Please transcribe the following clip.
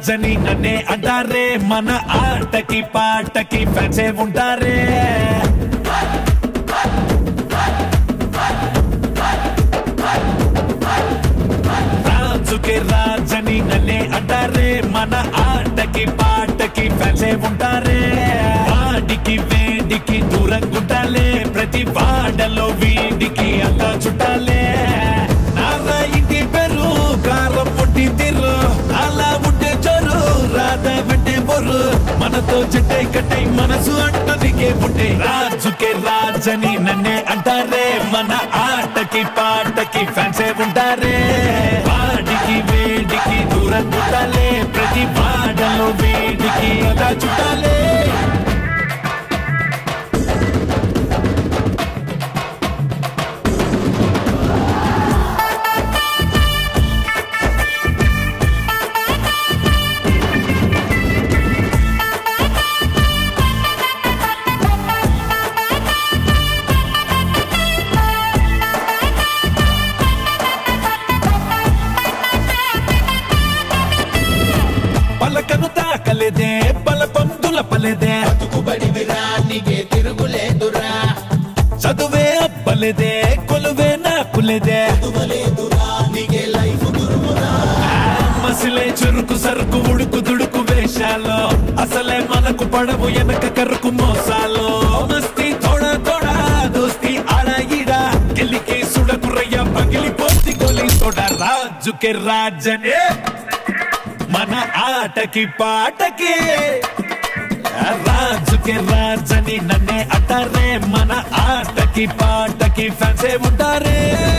రాజని నన్నే అంటారే మన ఆటకి పాటకి ఫ్యాన్సే ఉంటారే రాజుకి రాజని నన్నే అంటారే మన ఆటకి పాటకి ఫ్యాన్సే ఉంటారే వాడికి వేడికి దూరంగుంటాలే ప్రతి వాడలో వీడికి అంతా చుట్టాలే నారా ఇంటి పేరు కారం పుట్టి తిరు అలా ఉంటే జోరు రాధ వెంటే బొర్రు మనతో చెట్టై కట్టై మనసు అంటనికే పుట్టే రాజుకే రాజని నన్నే అంటారే మన ఆటకి పాటకి ఫ్యాన్సే ఉంటారే వాడికి వేడికి దూరం చుట్టాలే ప్రతి వాడలో వేడికి అలా చుట్టాలే పలకను తాకలేదే బల పందుల పలేదే బతుకుబడి విరానికే తిరుగులేదురా చదువే అప్పలేదే కొలువే నాకులేదే తువలేదురా నీకే లైఫ్ గురువురా మసిలే చురుకు సరుకు ఉడుకు దుడుకు వేషాలు అసలే మనకు పడవు వెనక కరుకు మోసాలు మస్తి తోడా తోడా దోస్తి ఆడ ఈడ గెలికి సుడకు రయ్య పగిలి పోతి గొలి తోడ రాజుకి రాజనే మన ఆటకి పాటకి రాజుకి రాజని నన్నే అంటారే మన ఆటకి పాటకి ఫ్యాన్సే ఉంటారే